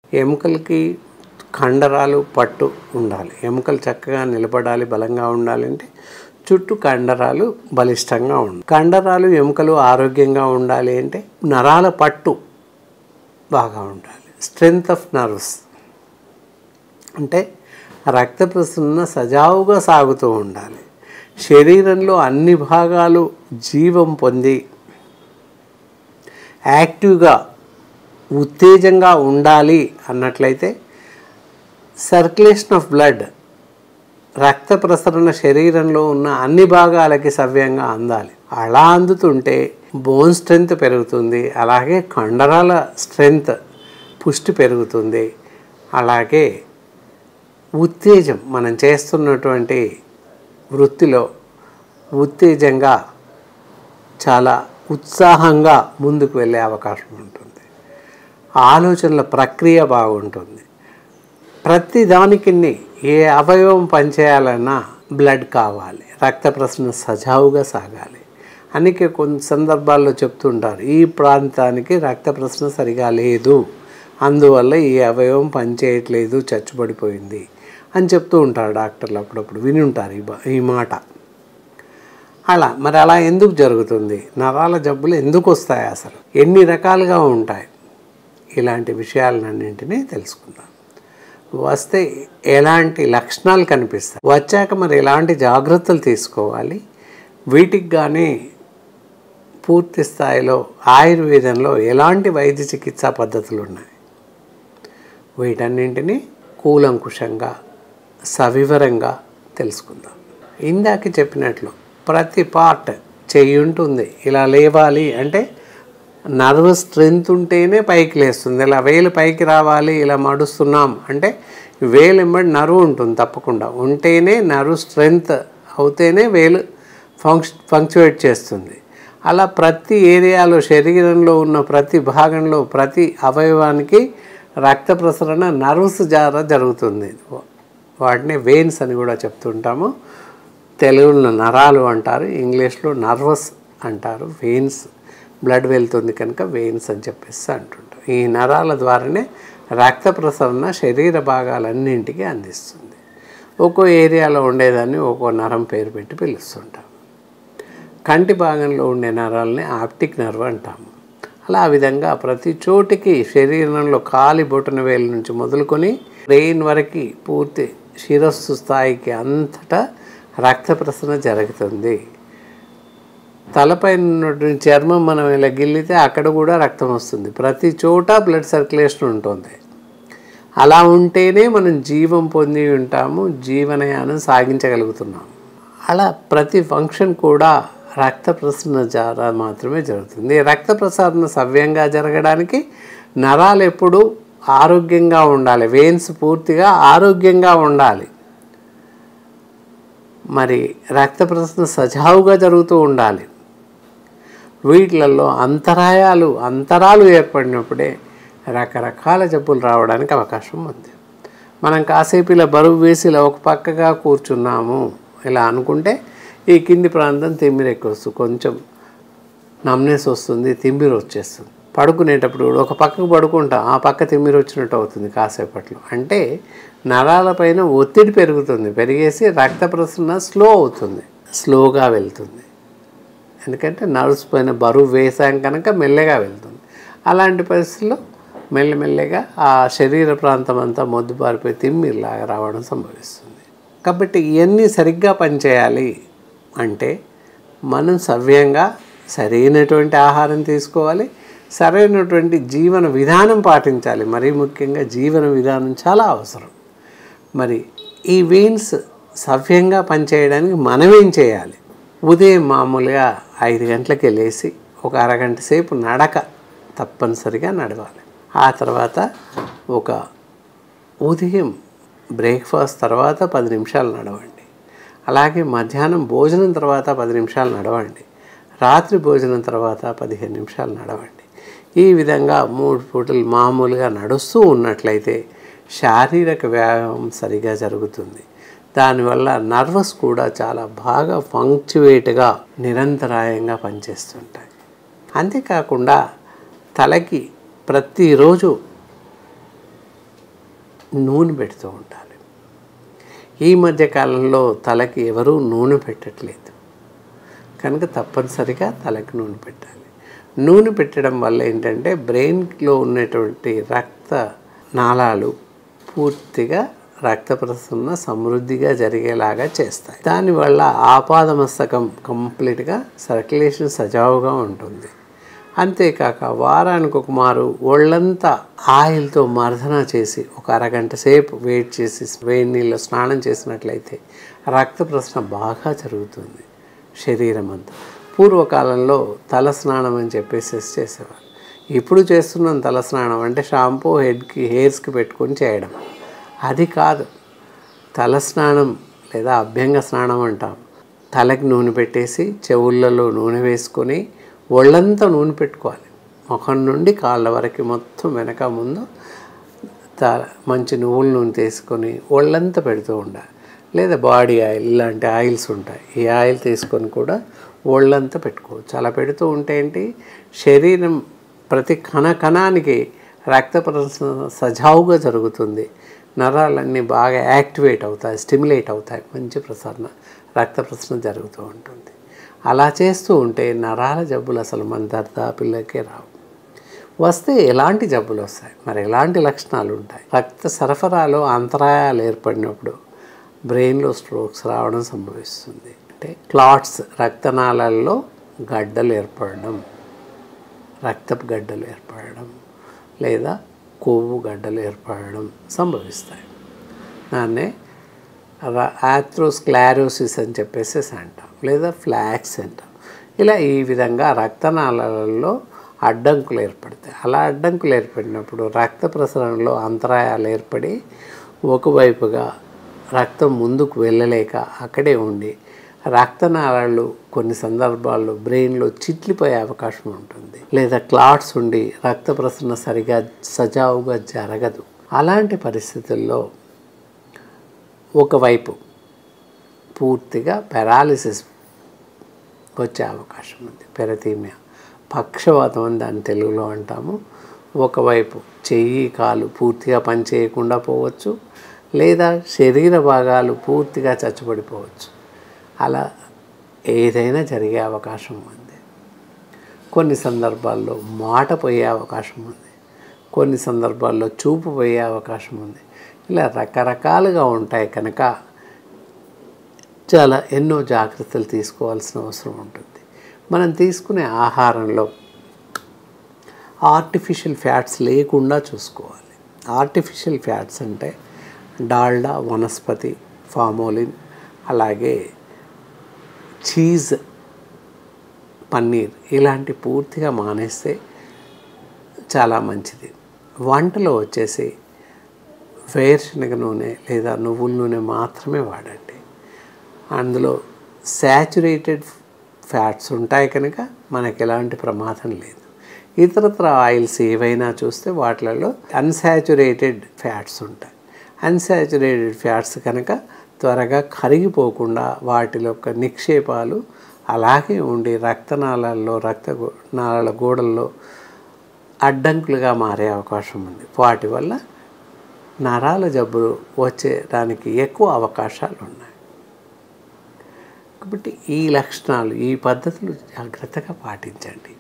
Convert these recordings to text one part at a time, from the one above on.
ఎముకలకి కండరాలు పట్టు ఉండాలి ఎముకలు చక్కగా నిలబడాలి బలంగా ఉండాలి అంటే చుట్టూ కండరాలు బలిష్టంగా ఉండాలి కండరాలు ఎముకలు ఆరోగ్యంగా ఉండాలి అంటే నరాల పట్టు బాగా ఉండాలి స్ట్రెంగ్త్ ఆఫ్ నర్వ్స్ అంటే రక్త ప్రసరణ సజావుగా సాగుతూ ఉండాలి శరీరంలో అన్ని భాగాలు జీవం పొంది యాక్టివ్గా ఉత్తేజంగా ఉండాలి అన్నట్లయితే సర్క్యులేషన్ ఆఫ్ బ్లడ్ రక్త ప్రసరణ శరీరంలో ఉన్న అన్ని భాగాలకి సవ్యంగా అందాలి అలా అందుతుంటే బోన్ స్ట్రెంగ్త్ పెరుగుతుంది అలాగే కండరాల స్ట్రెంగ్త్ పుష్టి పెరుగుతుంది అలాగే ఉత్తేజం మనం చేస్తున్నటువంటి వృత్తిలో ఉత్తేజంగా చాలా ఉత్సాహంగా ముందుకు వెళ్ళే అవకాశం ఉంటుంది ఆలోచనల ప్రక్రియ బాగుంటుంది ప్రతి దానికి ఏ అవయవం పనిచేయాలన్నా బ్లడ్ కావాలి రక్త ప్రసరణ సజావుగా సాగాలి అందుకే కొన్ని సందర్భాల్లో చెప్తుంటారు ఈ ప్రాంతానికి రక్త ప్రసరణ సరిగా లేదు అందువల్ల ఈ అవయవం పనిచేయట్లేదు చచ్చుబడిపోయింది అని చెప్తూ ఉంటారు డాక్టర్లు అప్పుడప్పుడు విని ఉంటారు ఈ బా- ఈ మాట అలా మరి అలా ఎందుకు జరుగుతుంది నరాల జబ్బులు ఎందుకు వస్తాయి అసలు ఎన్ని రకాలుగా ఉంటాయి ఇలాంటి విషయాలన్నింటినీ తెలుసుకుందాం వస్తే ఎలాంటి లక్షణాలు కనిపిస్తాయి వచ్చాక మరి ఎలాంటి జాగ్రత్తలు తీసుకోవాలి వీటికి కానీ పూర్తి స్థాయిలో ఆయుర్వేదంలో ఎలాంటి వైద్య చికిత్సా పద్ధతులు ఉన్నాయి వీటన్నింటినీ కూలంకుషంగా సవివరంగా తెలుసుకుందాం ఇందాక చెప్పినట్లు ప్రతి పార్ట్ చెయ్యి ఉంటుంది ఇలా లేవాలి అంటే నర్వ్ స్ట్రెంత్ ఉంటేనే పైకి లేస్తుంది ఇలా వేలు పైకి రావాలి ఇలా మడుస్తున్నాం అంటే వేలు ఎంబడి నర్వ్ ఉంటుంది తప్పకుండా ఉంటేనే నర్వ్ స్ట్రెంత్ అవుతేనే వేలు ఫంక్ష ఫంక్చువేట్ చేస్తుంది అలా ప్రతి ఏరియాలో శరీరంలో ఉన్న ప్రతి భాగంలో ప్రతి అవయవానికి రక్త ప్రసరణ నర్వ్స్ ద్వారా జరుగుతుంది వాటిని వెయిన్స్ అని కూడా చెప్తుంటాము తెలుగులో నరాలు అంటారు ఇంగ్లీష్లో నర్వస్ అంటారు వెయిన్స్ బ్లడ్ వెళ్తుంది కనుక వెయిన్స్ అని చెప్పేసి అంటుంటారు ఈ నరాల ద్వారానే రక్త ప్రసరణ శరీర భాగాలన్నింటికి అందిస్తుంది ఒక్కో ఏరియాలో ఉండేదాన్ని ఒక్కో నరం పేరు పెట్టి పిలుస్తుంటాం కంటి భాగంలో ఉండే నరాలని ఆప్టిక్ నర్వ్ అంటాము అలా ఆ విధంగా ప్రతి చోటికి శరీరంలో కాలి బొటన వేలు నుంచి మొదలుకొని బ్రెయిన్ వరకు పూర్తి శిరస్సు స్థాయికి అంతటా రక్త ప్రసరణ జరుగుతుంది తలపైన ఉన్నటువంటి చర్మం మనం ఇలా గిల్లితే అక్కడ కూడా రక్తం వస్తుంది ప్రతి చోట బ్లడ్ సర్క్యులేషన్ ఉంటుంది అలా ఉంటేనే మనం జీవం పొంది ఉంటాము జీవనయానం సాగించగలుగుతున్నాం అలా ప్రతి ఫంక్షన్ కూడా రక్త ప్రసరణ ద్వారా మాత్రమే జరుగుతుంది ఈ రక్త ప్రసరణ సవ్యంగా జరగడానికి నరాలు ఎప్పుడు ఆరోగ్యంగా ఉండాలి వెయిన్స్ పూర్తిగా ఆరోగ్యంగా ఉండాలి మరి రక్త ప్రసరణ సజావుగా జరుగుతూ ఉండాలి వీటిలలో అంతరాయాలు అంతరాలు ఏర్పడినప్పుడే రకరకాల జబ్బులు రావడానికి అవకాశం ఉంది మనం కాసేపు ఇలా బరువు వేసి ఇలా ఒక పక్కగా కూర్చున్నాము ఇలా అనుకుంటే ఈ కింది ప్రాంతం తిమ్మిరి ఎక్కువ వస్తుంది కొంచెం నమ్నెస్ వస్తుంది తిమ్మిరి వచ్చేస్తుంది పడుకునేటప్పుడు కూడా ఒక పక్కకు పడుకుంటాం ఆ పక్క తిమ్మిరి వచ్చినట్టు అవుతుంది కాసేపట్లో అంటే నరాలపైన ఒత్తిడి పెరుగుతుంది పెరిగేసి రక్త ప్రసరణ స్లో అవుతుంది స్లోగా వెళ్తుంది ఎందుకంటే నర్వ్స్ పైన బరువు వేసాం కనుక మెల్లగా వెళ్తుంది అలాంటి పరిస్థితుల్లో మెల్లమెల్లగా ఆ శరీర ప్రాంతం అంతా మొద్దుబారిపోయి తిమ్మిరిలాగా రావడం సంభవిస్తుంది కాబట్టి ఇవన్నీ సరిగ్గా పనిచేయాలి అంటే మనం సవ్యంగా సరైనటువంటి ఆహారం తీసుకోవాలి సరైనటువంటి జీవన విధానం పాటించాలి మరీ ముఖ్యంగా జీవన విధానం చాలా అవసరం మరి ఈ వెయిన్స్ సవ్యంగా పనిచేయడానికి మనం ఏం చేయాలి ఉదయం మామూలుగా ఐదు గంటలకి లేచి ఒక అరగంట సేపు నడక తప్పనిసరిగా నడవాలి ఆ తర్వాత ఒక ఉదయం బ్రేక్ఫాస్ట్ తర్వాత పది నిమిషాలు నడవండి అలాగే మధ్యాహ్నం భోజనం తర్వాత పది నిమిషాలు నడవండి రాత్రి భోజనం తర్వాత పదిహేను నిమిషాలు నడవండి ఈ విధంగా మూడు పూటలు మామూలుగా నడుస్తూ ఉన్నట్లయితే శారీరక వ్యాయామం సరిగా జరుగుతుంది దానివల్ల నర్వస్ కూడా చాలా బాగా ఫంక్చువేట్గా నిరంతరాయంగా పనిచేస్తుంటాయి అంతేకాకుండా తలకి ప్రతిరోజు నూనె పెడుతూ ఉండాలి ఈ మధ్య కాలంలో తలకి ఎవరూ నూనె పెట్టట్లేదు కనుక తప్పనిసరిగా తలకి నూనె పెట్టాలి నూనె పెట్టడం వల్ల ఏంటంటే బ్రెయిన్లో ఉన్నటువంటి రక్త నాళాలు పూర్తిగా రక్త ప్రసరణ సమృద్ధిగా జరిగేలాగా చేస్తాయి దానివల్ల ఆపాదమస్తకం కంప్లీట్గా సర్క్యులేషన్ సజావుగా ఉంటుంది అంతేకాక వారానికి ఒక మారు ఒళ్ళంతా ఆయిల్తో మర్దన చేసి ఒక అరగంట సేపు వెయిట్ చేసి వేడి నీళ్ళు స్నానం చేసినట్లయితే రక్త ప్రసరణ బాగా జరుగుతుంది శరీరం అంతా పూర్వకాలంలో తల స్నానం అని చెప్పేసి చేసేవారు ఇప్పుడు చేస్తున్నాం తల స్నానం అంటే షాంపూ హెడ్కి హెయిర్స్కి పెట్టుకొని చేయడం అది కాదు తల స్నానం లేదా అభ్యంగ స్నానం అంటాం తలకి నూనె పెట్టేసి చెవులలో నూనె వేసుకొని ఒళ్ళంతా నూనె పెట్టుకోవాలి ముఖం నుండి కాళ్ళ వరకు మొత్తం వెనక ముందు త మంచి నువ్వుల నూనె తీసుకొని ఒళ్ళంతా పెడుతూ ఉండాలి లేదా బాడీ ఆయిల్ ఇలాంటి ఆయిల్స్ ఉంటాయి ఈ ఆయిల్ తీసుకొని కూడా ఒళ్ళంతా పెట్టుకోవచ్చు అలా పెడుతూ ఉంటే ఏంటి శరీరం ప్రతి కణ కణానికి రక్త ప్రసరణ సజావుగా జరుగుతుంది నరాలన్నీ బాగా యాక్టివేట్ అవుతాయి స్టిమ్యులేట్ అవుతాయి మంచి ప్రసరణ రక్త ప్రసరణ జరుగుతూ ఉంటుంది అలా చేస్తూ ఉంటే నరాల జబ్బులు అసలు మన దర్దాపిల్లకే రావు వస్తే ఎలాంటి జబ్బులు వస్తాయి మరి ఎలాంటి లక్షణాలు ఉంటాయి రక్త సరఫరాలో అంతరాయాలు ఏర్పడినప్పుడు బ్రెయిన్లో స్ట్రోక్స్ రావడం సంభవిస్తుంది అంటే క్లాట్స్ రక్తనాళాల్లో గడ్డలు ఏర్పడడం రక్తపు గడ్డలు ఏర్పడడం లేదా కొవ్వు గడ్డలు ఏర్పడడం సంభవిస్తాయి దాన్నే ఆథ్రోస్క్లారోసిస్ అని చెప్పేసి అంటాం లేదా ఫ్లాక్స్ అంటాం ఇలా ఈ విధంగా రక్తనాళాలలో అడ్డంకులు ఏర్పడతాయి అలా అడ్డంకులు ఏర్పడినప్పుడు రక్త ప్రసరణలో అంతరాయాలు ఏర్పడి ఒకవైపుగా రక్తం ముందుకు వెళ్ళలేక అక్కడే ఉండి రక్తనాళాలు కొన్ని సందర్భాల్లో బ్రెయిన్లో చిట్లిపోయే అవకాశం ఉంటుంది లేదా క్లాట్స్ ఉండి రక్త ప్రసరణ సరిగా సజావుగా జరగదు అలాంటి పరిస్థితుల్లో ఒకవైపు పూర్తిగా పెరాలిసిస్ వచ్చే అవకాశం ఉంది పెరతీమియా పక్షవాతం అని దాన్ని తెలుగులో అంటాము ఒకవైపు చెయ్యి కాలు పూర్తిగా పనిచేయకుండా పోవచ్చు లేదా శరీర భాగాలు పూర్తిగా చచ్చుబడిపోవచ్చు అలా ఏదైనా జరిగే అవకాశం ఉంది కొన్ని సందర్భాల్లో మాట పోయే అవకాశం ఉంది కొన్ని సందర్భాల్లో చూపు పోయే అవకాశం ఉంది ఇలా రకరకాలుగా ఉంటాయి కనుక చాలా ఎన్నో జాగ్రత్తలు తీసుకోవాల్సిన అవసరం ఉంటుంది మనం తీసుకునే ఆహారంలో ఆర్టిఫిషియల్ ఫ్యాట్స్ లేకుండా చూసుకోవాలి ఆర్టిఫిషియల్ ఫ్యాట్స్ అంటే డాల్డా వనస్పతి ఫామోలిన్ అలాగే చీజ్ పన్నీర్ ఇలాంటి పూర్తిగా మానేస్తే చాలా మంచిది వంటలో వచ్చేసి వేరుశనగ నూనె లేదా నువ్వుల నూనె మాత్రమే వాడండి అందులో శాచురేటెడ్ ఫ్యాట్స్ ఉంటాయి కనుక మనకి ఎలాంటి ప్రమాదం లేదు ఇతరత్ర ఆయిల్స్ ఏవైనా చూస్తే వాటిలలో అన్సాచురేటెడ్ ఫ్యాట్స్ ఉంటాయి అన్సాచురేటెడ్ ఫ్యాట్స్ కనుక త్వరగా కరిగిపోకుండా వాటిలో యొక్క నిక్షేపాలు అలాగే ఉండి రక్తనాళాల్లో రక్త గో- నాళాల గోడల్లో అడ్డంకులుగా మారే అవకాశం ఉంది వాటి వల్ల నరాల జబ్బులు వచ్చేదానికి ఎక్కువ అవకాశాలు ఉన్నాయి కాబట్టి ఈ లక్షణాలు ఈ పద్ధతులు జాగ్రత్తగా పాటించండి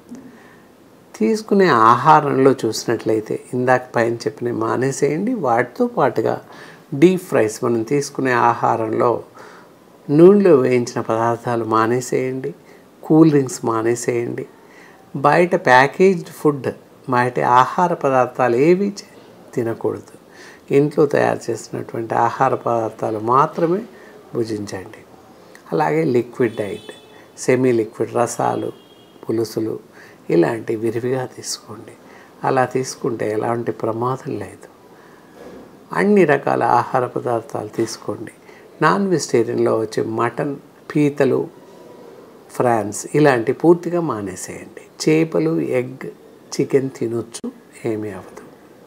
తీసుకునే ఆహారంలో చూసినట్లయితే ఇందాక పైన చెప్పిన మానేసేయండి వాటితో పాటుగా డీప్ ఫ్రైస్ మనం తీసుకునే ఆహారంలో నూనెలో వేయించిన పదార్థాలు మానేసేయండి కూల్ డ్రింక్స్ మానేసేయండి బయట ప్యాకేజ్డ్ ఫుడ్ బయట ఆహార పదార్థాలు ఏవి చే- తినకూడదు ఇంట్లో తయారు చేసినటువంటి ఆహార పదార్థాలు మాత్రమే భుజించండి అలాగే లిక్విడ్ డైట్ సెమీ లిక్విడ్ రసాలు పులుసులు ఇలాంటి విరివిగా తీసుకోండి అలా తీసుకుంటే ఎలాంటి ప్రమాదం లేదు అన్ని రకాల ఆహార పదార్థాలు తీసుకోండి నాన్ వెజిటేరియన్లో వచ్చే మటన్ పీతలు ఫ్రాన్స్ ఇలాంటి పూర్తిగా మానేసేయండి చేపలు ఎగ్ చికెన్ తినొచ్చు ఏమీ అవ్వదు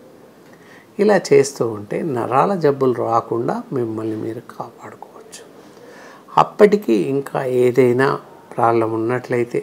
ఇలా చేస్తూ ఉంటే నరాల జబ్బులు రాకుండా మిమ్మల్ని మీరు కాపాడుకోవచ్చు అప్పటికి ఇంకా ఏదైనా ప్రాబ్లం ఉన్నట్లయితే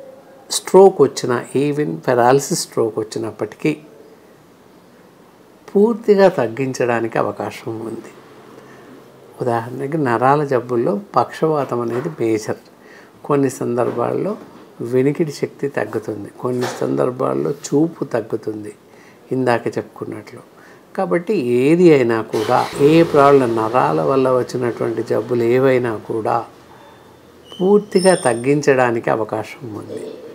స్ట్రోక్ వచ్చిన ఈవెన్ పెరాలసిస్ స్ట్రోక్ వచ్చినప్పటికీ పూర్తిగా తగ్గించడానికి అవకాశం ఉంది ఉదాహరణకి నరాల జబ్బుల్లో పక్షవాతం అనేది మేజర్ కొన్ని సందర్భాల్లో వెనికిడి శక్తి తగ్గుతుంది కొన్ని సందర్భాల్లో చూపు తగ్గుతుంది ఇందాక చెప్పుకున్నట్లు కాబట్టి ఏది అయినా కూడా ఏ ప్రాబ్లం నరాల వల్ల వచ్చినటువంటి జబ్బులు ఏవైనా కూడా పూర్తిగా తగ్గించడానికి అవకాశం ఉంది